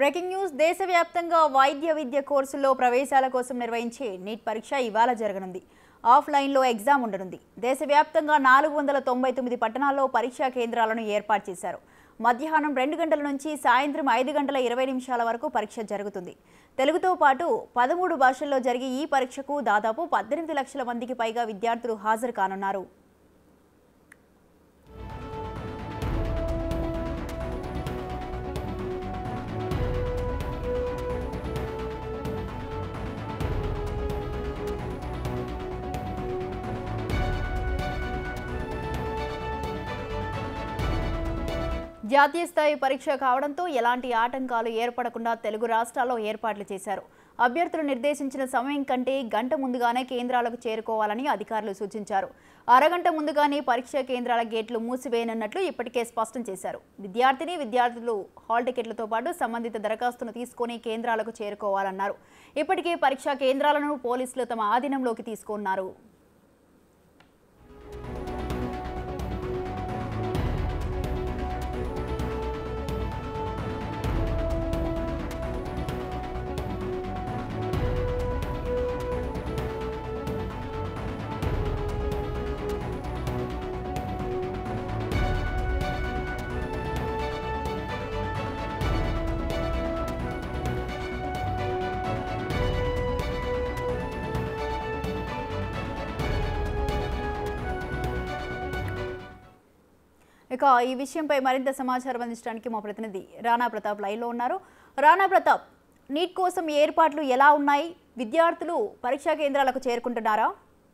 Breaking news దేశవ్యాప్తంగా వైద్య విద్య కోర్సుల్లో ప్రవేశాల కోసం నిర్వహించే నీట్ పరీక్ష ఇవాళ జరగనుంది ఆఫ్లైన్లో ఎగ్జామ్ ఉండనుంది దేశవ్యాప్తంగా నాలుగు వందల తొంభై తొమ్మిది పట్టణాల్లో పరీక్షా కేంద్రాలను ఏర్పాటు చేశారు మధ్యాహ్నం రెండు గంటల నుంచి సాయంత్రం ఐదు గంటల ఇరవై నిమిషాల వరకు పరీక్ష జరుగుతుంది తెలుగుతో పాటు పదమూడు భాషల్లో జరిగే ఈ పరీక్షకు దాదాపు పద్దెనిమిది లక్షల మందికి పైగా విద్యార్థులు హాజరు కానున్నారు జాతీయ స్థాయి పరీక్ష కావడంతో ఎలాంటి ఆటంకాలు ఏర్పడకుండా తెలుగు రాష్ట్రాల్లో ఏర్పాట్లు చేశారు అభ్యర్థులు నిర్దేశించిన సమయం కంటే గంట ముందుగానే కేంద్రాలకు చేరుకోవాలని అధికారులు సూచించారు అరగంట ముందుగానే పరీక్షా కేంద్రాల గేట్లు మూసివేయనున్నట్లు ఇప్పటికే స్పష్టం చేశారు విద్యార్థిని విద్యార్థులు హాల్ టికెట్లతో పాటు సంబంధిత దరఖాస్తును తీసుకొని కేంద్రాలకు చేరుకోవాలన్నారు ఇప్పటికే పరీక్షా కేంద్రాలను పోలీసులు తమ ఆధీనంలోకి తీసుకున్నారు ఇక ఈ విషయంపై మరింత సమాచారం అందించడానికి మా ప్రతినిధి రాణా ప్రతాప్ లైవ్లో ఉన్నారు రాణా ప్రతాప్ నీట్ కోసం ఏర్పాట్లు ఎలా ఉన్నాయి విద్యార్థులు పరీక్షా కేంద్రాలకు చేరుకుంటున్నారా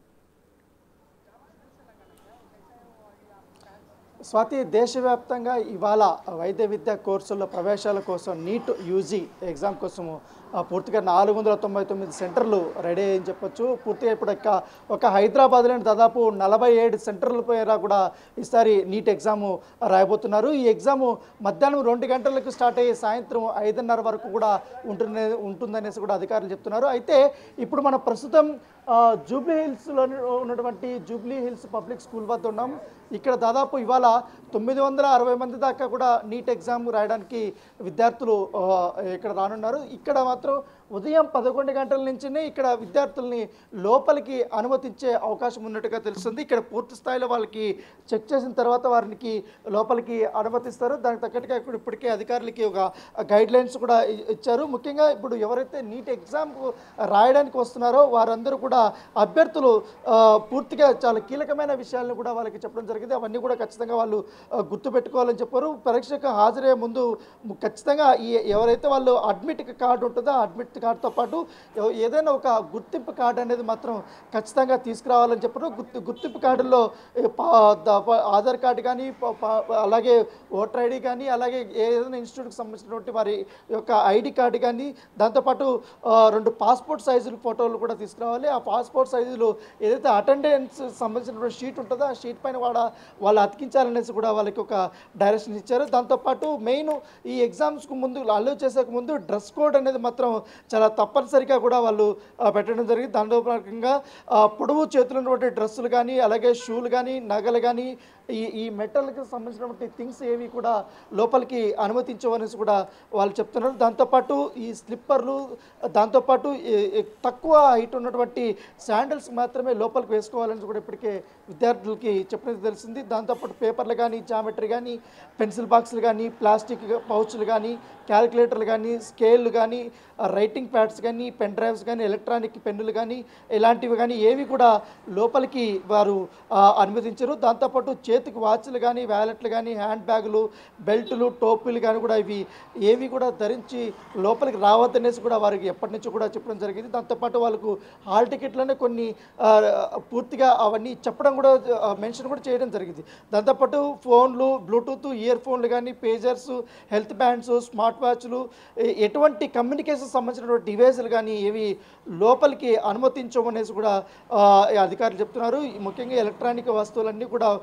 స్వాతి దేశవ్యాప్తంగా ఇవాళ వైద్య విద్యా కోర్సుల్లో ప్రవేశాల కోసం నీట్ యూజీ ఎగ్జామ్ కోసము ఆ, పూర్తిగా నాలుగు వందల తొంభై తొమ్మిది సెంటర్లు రెడీ అయ్యని చెప్పొచ్చు పూర్తిగా ఇప్పుడు ఒక ఒక హైదరాబాద్లోని దాదాపు నలభై ఏడు సెంటర్ల పైన కూడా ఈసారి నీట్ ఎగ్జాము రాయబోతున్నారు ఈ ఎగ్జాము మధ్యాహ్నం రెండు గంటలకు స్టార్ట్ అయ్యి సాయంత్రం ఐదున్నర వరకు కూడా ఉంటుంది ఉంటుందనేసి కూడా అధికారులు చెప్తున్నారు అయితే ఇప్పుడు మనం ప్రస్తుతం ఆ, జూబ్లీ హిల్స్లో ఉన్నటువంటి జూబ్లీ హిల్స్ పబ్లిక్ స్కూల్ వద్ద ఉన్నాం ఇక్కడ దాదాపు ఇవాళ తొమ్మిది వందల అరవై మంది దాకా కూడా నీట్ ఎగ్జామ్ రాయడానికి విద్యార్థులు ఆ, ఇక్కడ రానున్నారు ఇక్కడ మాత్రం ఉదయం పదకొండు గంటల నుంచినే ఇక్కడ విద్యార్థుల్ని లోపలికి అనుమతించే అవకాశం ఉన్నట్టుగా తెలుస్తుంది ఇక్కడ పూర్తి స్థాయిలో వాళ్ళకి చెక్ చేసిన తర్వాత వారికి లోపలికి అనుమతిస్తారు దానికి తగ్గట్టుగా ఇప్పుడు ఇప్పటికే అధికారులకి ఒక గైడ్ లైన్స్ కూడా ఇ- ఇచ్చారు ముఖ్యంగా ఇప్పుడు ఎవరైతే నీట్ ఎగ్జామ్ రాయడానికి వస్తున్నారో వారందరూ కూడా అభ్యర్థులు ఆ, పూర్తిగా చాలా కీలకమైన విషయాలను కూడా వాళ్ళకి చెప్పడం జరిగింది అవన్నీ కూడా ఖచ్చితంగా వాళ్ళు ఆ, గుర్తుపెట్టుకోవాలని చెప్పారు పరీక్షకు హాజరయ్యే ముందు ము- ఖచ్చితంగా ఈ ఎవరైతే వాళ్ళు అడ్మిట్ కార్డు ఉంటుందో ఆ అడ్మిట్ కార్డుతో పాటు ఎవ- ఏదైనా ఒక గుర్తింపు కార్డు అనేది మాత్రం ఖచ్చితంగా తీసుకురావాలని చెప్పారు గుర్తు గుర్తింపు కార్డుల్లో ఏ, పా- ద- ప- ఆధార్ కార్డు కానీ ప- ప- అలాగే ఓటర్ ఐడి కానీ అలాగే ఏదైనా ఇన్స్టిట్యూట్కి సంబంధించినటువంటి వారి యొక్క ఐడి కార్డు కానీ దాంతోపాటు ఆ, రెండు పాస్పోర్ట్ సైజుల ఫోటోలు కూడా తీసుకురావాలి ఆ పాస్పోర్ట్ సైజులు ఏదైతే అటెండెన్స్ సంబంధించినటువంటి షీట్ ఉంటుందో ఆ షీట్ పైన కూడా వాళ్ళు అతికించాలనేసి కూడా వాళ్ళకి ఒక డైరెక్షన్ ఇచ్చారు దాంతోపాటు మెయిన్ ఈ ఎగ్జామ్స్కు ముందు అలో చేసే ముందు డ్రెస్ కోడ్ అనేది మాత్రం చాలా తప్పనిసరిగా కూడా వాళ్ళు ఆ, పెట్టడం జరిగింది దాంట్లో భాగంగా ఆ, పొడవు చేతులు ఉన్నటువంటి డ్రెస్సులు కానీ అలాగే షూలు కానీ నగలు కానీ ఈ ఈ మెటల్కి సంబంధించినటువంటి థింగ్స్ ఏవి కూడా లోపలికి అనుమతించవనేసి కూడా వాళ్ళు చెప్తున్నారు దాంతోపాటు ఈ స్లిప్పర్లు దాంతోపాటు ఈ- ఈ తక్కువ హైట్ ఉన్నటువంటి శాండిల్స్ మాత్రమే లోపలికి వేసుకోవాలని కూడా ఇప్పటికే విద్యార్థులకి చెప్పినది తెలిసింది దాంతోపాటు పేపర్లు కానీ జామెట్రీ కానీ పెన్సిల్ బాక్సులు కానీ ప్లాస్టిక్ పౌచ్లు కానీ క్యాలిక్యులేటర్లు కానీ స్కేళ్ళు కానీ రైటింగ్ ప్యాడ్స్ కానీ పెన్ డ్రైవ్స్ కానీ ఎలక్ట్రానిక్ పెన్నులు కానీ ఇలాంటివి కానీ ఏవి కూడా లోపలికి వారు ఆ, అనుమతించరు దాంతోపాటు చేతికి వాచ్లు కానీ వ్యాలెట్లు కానీ హ్యాండ్ బ్యాగులు బెల్టులు టోపీలు కానీ కూడా ఇవి ఏవి కూడా ధరించి లోపలికి రావద్దనేసి కూడా వారికి ఎప్పటి నుంచో కూడా చెప్పడం జరిగింది దాంతోపాటు వాళ్ళకు హాల్ టికెట్లోనే కొన్ని ఆ, పూర్తిగా అవన్నీ చెప్పడం కూడా మెన్షన్ కూడా చేయడం జరిగింది దాంతోపాటు ఫోన్లు బ్లూటూత్ ఇయర్ ఫోన్లు కానీ పేజర్స్ హెల్త్ బ్యాండ్స్ స్మార్ట్ వాచ్లు ఎ- ఎటువంటి కమ్యూనికేషన్ సంబంధించినటువంటి డివైజులు కానీ ఏవి లోపలికి అనుమతించమనేసి కూడా ఆ, ఈ అధికారులు చెప్తున్నారు ఈ ముఖ్యంగా ఎలక్ట్రానిక్ వస్తువులన్నీ కూడా ఆ,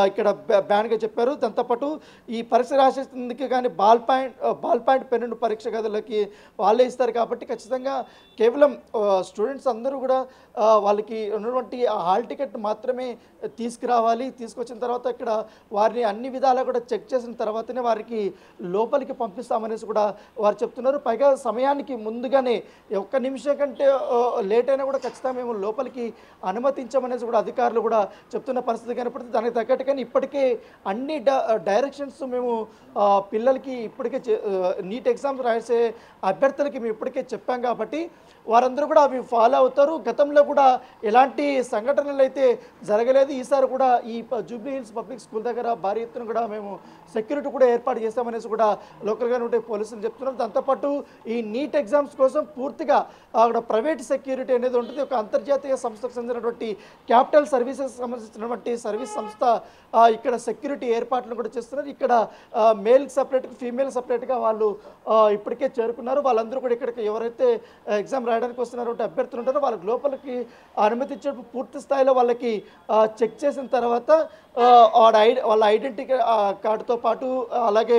ఇక్కడ బ్యా- బ్యాన్గా చెప్పారు దాంతోపాటు ఈ పరీక్ష రాసేందుకు కానీ బాల్ పాయింట్ ఆ, బాల్ పాయింట్ పెన్ను పరీక్ష గదులకి వాళ్ళే ఇస్తారు కాబట్టి ఖచ్చితంగా కేవలం స్టూడెంట్స్ అందరూ కూడా ఆ, వాళ్ళకి ఉన్నటువంటి ఆ హాల్ టికెట్ మాత్రమే తీసుకురావాలి తీసుకొచ్చిన తర్వాత ఇక్కడ వారిని అన్ని విధాలా కూడా చెక్ చేసిన తర్వాతనే వారికి లోపలికి పంపిస్తామనేసి కూడా వారు చెప్తున్నారు పైగా సమయానికి ముందుగానే ఒక్క నిమిషం కంటే ఆ, లేట్ అయినా కూడా ఖచ్చితంగా మేము లోపలికి అనుమతించమనేసి కూడా అధికారులు కూడా చెప్తున్న పరిస్థితి కనపడుతుంది దానికి తగ్గట్టుగానే ఇప్పటికే అన్ని డైరెక్షన్స్ మేము ఆ, పిల్లలకి ఇప్పటికే నీట్ ఎగ్జామ్స్ రాసే అభ్యర్థులకి మేము ఇప్పటికే చెప్పాం కాబట్టి వారందరూ కూడా అవి ఫాలో అవుతారు గతంలో కూడా ఎలాంటి సంఘటనలు అయితే జరగలేదు ఈసారి కూడా ఈ ప- జూబ్లీ హిల్స్ పబ్లిక్ స్కూల్ దగ్గర భారీ ఎత్తున కూడా మేము సెక్యూరిటీ కూడా ఏర్పాటు చేస్తామనేసి కూడా లోకల్గా ఉండే పోలీసులు చెప్తున్నారు దాంతోపాటు ఈ నీట్ ఎగ్జామ్స్ కోసం పూర్తిగా అక్కడ ప్రైవేట్ సెక్యూరిటీ అనేది ఉంటుంది ఒక అంతర్జాతీయ సంస్థకు చెందినటువంటి క్యాపిటల్ సర్వీసెస్ సంబంధించినటువంటి సర్వీస్ సంస్థ ఆ, ఇక్కడ సెక్యూరిటీ ఏర్పాట్లు కూడా చేస్తున్నారు ఇక్కడ మేల్ సపరేట్ ఫీమేల్ సపరేట్గా వాళ్ళు ఆ, ఇప్పటికే చేరుకున్నారు వాళ్ళందరూ కూడా ఇక్కడికి ఎవరైతే ఎగ్జామ్ రాయడానికి వస్తున్నారో అభ్యర్థులు ఉంటారో వాళ్ళకి లోపలికి అనుమతించే పూర్తి స్థాయిలో వాళ్ళకి చెక్ చేసిన తర్వాత ఆ, వాళ్ళ ఐ వాళ్ళ ఐడెంటిటీ కార్డుతో పాటు అలాగే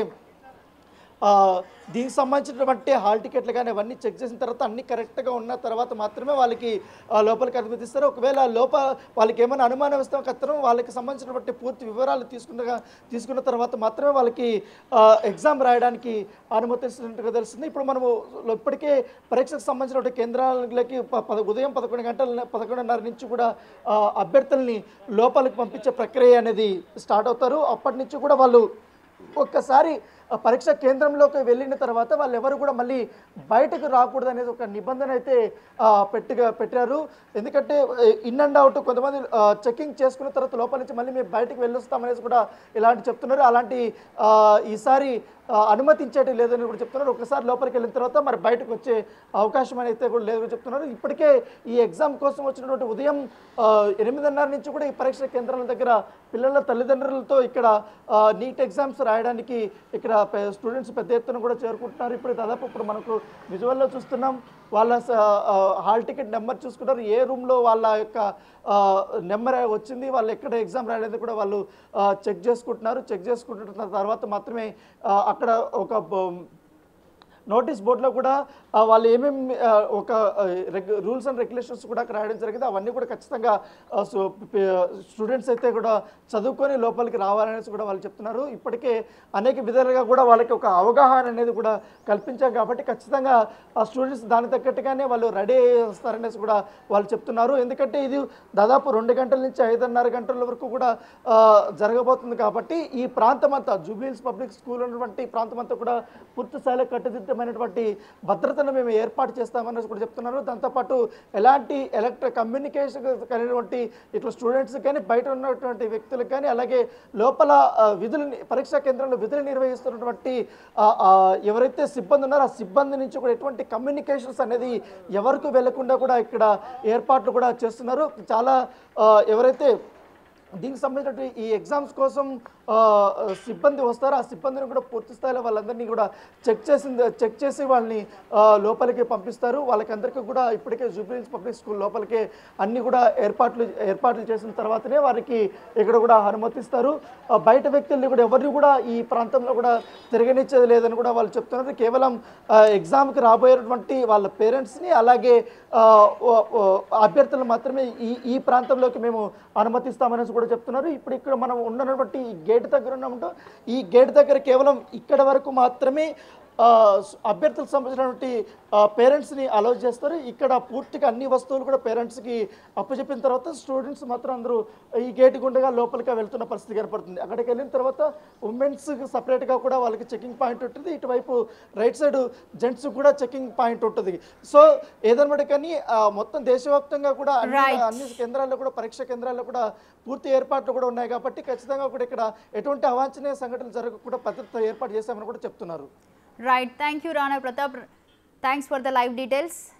ఆ, దీనికి సంబంధించినటువంటి హాల్ టికెట్లు కానీ అవన్నీ చెక్ చేసిన తర్వాత అన్ని కరెక్ట్గా ఉన్న తర్వాత మాత్రమే వాళ్ళకి ఆ, లోపలికి అనుమతిస్తారు ఒకవేళ లోప వాళ్ళకి ఏమైనా అనుమానం వస్తే కత్తరం వాళ్ళకి సంబంధించినటువంటి పూర్తి వివరాలు తీసుకున్న తీసుకున్న తర్వాత మాత్రమే వాళ్ళకి ఆ, ఎగ్జామ్ రాయడానికి అనుమతిస్తున్నట్టుగా తెలుస్తుంది ఇప్పుడు మనము ఇప్పటికే పరీక్షకు సంబంధించినటువంటి కేంద్రాలకి ప- పద ఉదయం పదకొండు గంటల పదకొండున్నర నుంచి కూడా ఆ, అభ్యర్థుల్ని లోపలికి పంపించే ప్రక్రియ అనేది స్టార్ట్ అవుతారు అప్పటి నుంచి కూడా వాళ్ళు ఒక్కసారి ఆ పరీక్ష కేంద్రంలోకి వెళ్ళిన తర్వాత వాళ్ళు ఎవరు కూడా మళ్ళీ బయటకు రాకూడదు అనేది ఒక నిబంధన అయితే ఆ, పెట్టిగా పెట్టారు ఎందుకంటే ఇన్ అండ్ అవుట్ కొంతమంది చెకింగ్ చేసుకున్న తర్వాత లోపల నుంచి మళ్ళీ మేము బయటకు వెళ్ళొస్తామనేసి కూడా ఇలాంటి చెప్తున్నారు అలాంటి ఆ, ఈసారి ఆ, అనుమతించేటి లేదని కూడా చెప్తున్నారు ఒకసారి లోపలికి వెళ్ళిన తర్వాత మరి బయటకు వచ్చే అవకాశం అయితే కూడా లేదని చెప్తున్నారు ఇప్పటికే ఈ ఎగ్జామ్ కోసం వచ్చినటువంటి ఉదయం ఆ, ఎనిమిదిన్నర నుంచి కూడా ఈ పరీక్ష కేంద్రాల దగ్గర పిల్లల తల్లిదండ్రులతో ఇక్కడ ఆ, నీట్ ఎగ్జామ్స్ రాయడానికి ఇక్కడ స్టూడెంట్స్ పెద్ద ఎత్తున కూడా చేరుకుంటున్నారు ఇప్పుడు దాదాపు ఇప్పుడు మనకు విజువల్లో చూస్తున్నాం వాళ్ళ స- ఆ, హాల్ టికెట్ నెంబర్ చూసుకుంటారు ఏ రూమ్లో వాళ్ళ యొక్క ఆ, నెంబర్ వచ్చింది వాళ్ళు ఎక్కడ ఎగ్జామ్ రాయలేదు కూడా వాళ్ళు ఆ, చెక్ చేసుకుంటున్నారు చెక్ చేసుకుంటున్న తర్వాత మాత్రమే ఆ, అక్కడ ఒక బ- నోటీస్ బోర్డులో కూడా ఆ, వాళ్ళు ఏమేమి ఆ, ఒక రూల్స్ అండ్ రెగ్యులేషన్స్ కూడా అక్కడ రాయడం జరిగింది అవన్నీ కూడా ఖచ్చితంగా స్టూడెంట్స్ అయితే కూడా చదువుకొని లోపలికి రావాలనేసి కూడా వాళ్ళు చెప్తున్నారు ఇప్పటికే అనేక విధాలుగా కూడా వాళ్ళకి ఒక అవగాహన అనేది కూడా కల్పించాం కాబట్టి ఖచ్చితంగా ఆ స్టూడెంట్స్ దాని తగ్గట్టుగానే వాళ్ళు రెడీ వస్తారనేసి కూడా వాళ్ళు చెప్తున్నారు ఎందుకంటే ఇది దాదాపు రెండు గంటల నుంచి ఐదున్నర గంటల వరకు కూడా ఆ, జరగబోతుంది కాబట్టి ఈ ప్రాంతం అంతా జూబ్లీహిల్స్ పబ్లిక్ స్కూల్ ఉన్నటువంటి ప్రాంతం అంతా కూడా పూర్తి స్థాయిలో కట్టుదిట్టమైనటువంటి భద్రతను మేము ఏర్పాటు చేస్తామనేసి కూడా చెప్తున్నారు దాంతోపాటు ఎలాంటి ఎలక్ట్రిక్ కమ్యూనికేషన్ కలిగినటువంటి ఇట్లా స్టూడెంట్స్ కానీ బయట ఉన్నటువంటి వ్యక్తులకు కానీ అలాగే లోపల ఆ, విధులు పరీక్షా కేంద్రంలో విధులు నిర్వహిస్తున్నటువంటి ఆ, ఆ, ఎవరైతే సిబ్బంది ఉన్నారో ఆ సిబ్బంది నుంచి కూడా ఎటువంటి కమ్యూనికేషన్స్ అనేది ఎవరికి వెళ్లకుండా కూడా ఇక్కడ ఏర్పాట్లు కూడా చేస్తున్నారు చాలా ఆ, ఎవరైతే దీనికి సంబంధించిన ఈ ఎగ్జామ్స్ కోసం ఆ, సిబ్బంది వస్తారో ఆ సిబ్బందిని కూడా పూర్తి స్థాయిలో వాళ్ళందరినీ కూడా చెక్ చేసింది చెక్ చేసి వాళ్ళని ఆ, లోపలికి పంపిస్తారు వాళ్ళకందరికీ కూడా ఇప్పటికే జూబ్లీహిల్స్ పబ్లిక్ స్కూల్ లోపలికే అన్ని కూడా ఏర్పాట్లు ఏర్పాట్లు చేసిన తర్వాతనే వారికి ఇక్కడ కూడా అనుమతిస్తారు ఆ, బయట వ్యక్తుల్ని కూడా ఎవరిని కూడా ఈ ప్రాంతంలో కూడా తిరగనిచ్చేది లేదని కూడా వాళ్ళు చెప్తున్నారు కేవలం ఆ, ఎగ్జామ్కి రాబోయేటువంటి వాళ్ళ పేరెంట్స్ని అలాగే ఆ, ఓ- ఓ అభ్యర్థులు మాత్రమే ఈ ఈ ప్రాంతంలోకి మేము అనుమతిస్తామనేసి కూడా చెప్తున్నారు ఇప్పుడు ఇక్కడ మనం ఉన్నటువంటి ఈ గేట్ దగ్గర ఉన్నామంటూ ఈ గేట్ దగ్గర కేవలం ఇక్కడ వరకు మాత్రమే ఆ, స్- అభ్యర్థులకు సంబంధించినటువంటి పేరెంట్స్ని అలౌ చేస్తారు ఇక్కడ పూర్తిగా అన్ని వస్తువులు కూడా పేరెంట్స్కి అప్పచెప్పిన తర్వాత స్టూడెంట్స్ మాత్రం అందరూ ఈ గేట్ గుండగా లోపలికి వెళ్తున్న పరిస్థితి కనపడుతుంది అక్కడికి వెళ్ళిన తర్వాత ఉమెన్స్కి సపరేట్గా కూడా వాళ్ళకి చెకింగ్ పాయింట్ ఉంటుంది ఇటువైపు రైట్ సైడ్ జెంట్స్ కూడా చెకింగ్ పాయింట్ ఉంటుంది సో ఏదన్నమాట కానీ ఆ, మొత్తం దేశవ్యాప్తంగా కూడా అన్ని Right. అన్ని కేంద్రాల్లో కూడా పరీక్ష కేంద్రాల్లో కూడా పూర్తి ఏర్పాట్లు కూడా ఉన్నాయి కాబట్టి ఖచ్చితంగా కూడా ఇక్కడ ఎటువంటి అవాంఛనీయ సంఘటనలు జరగకుండా భద్రత ఏర్పాటు చేశామని కూడా చెప్తున్నారు right thank you Rana Pratap thanks for the live details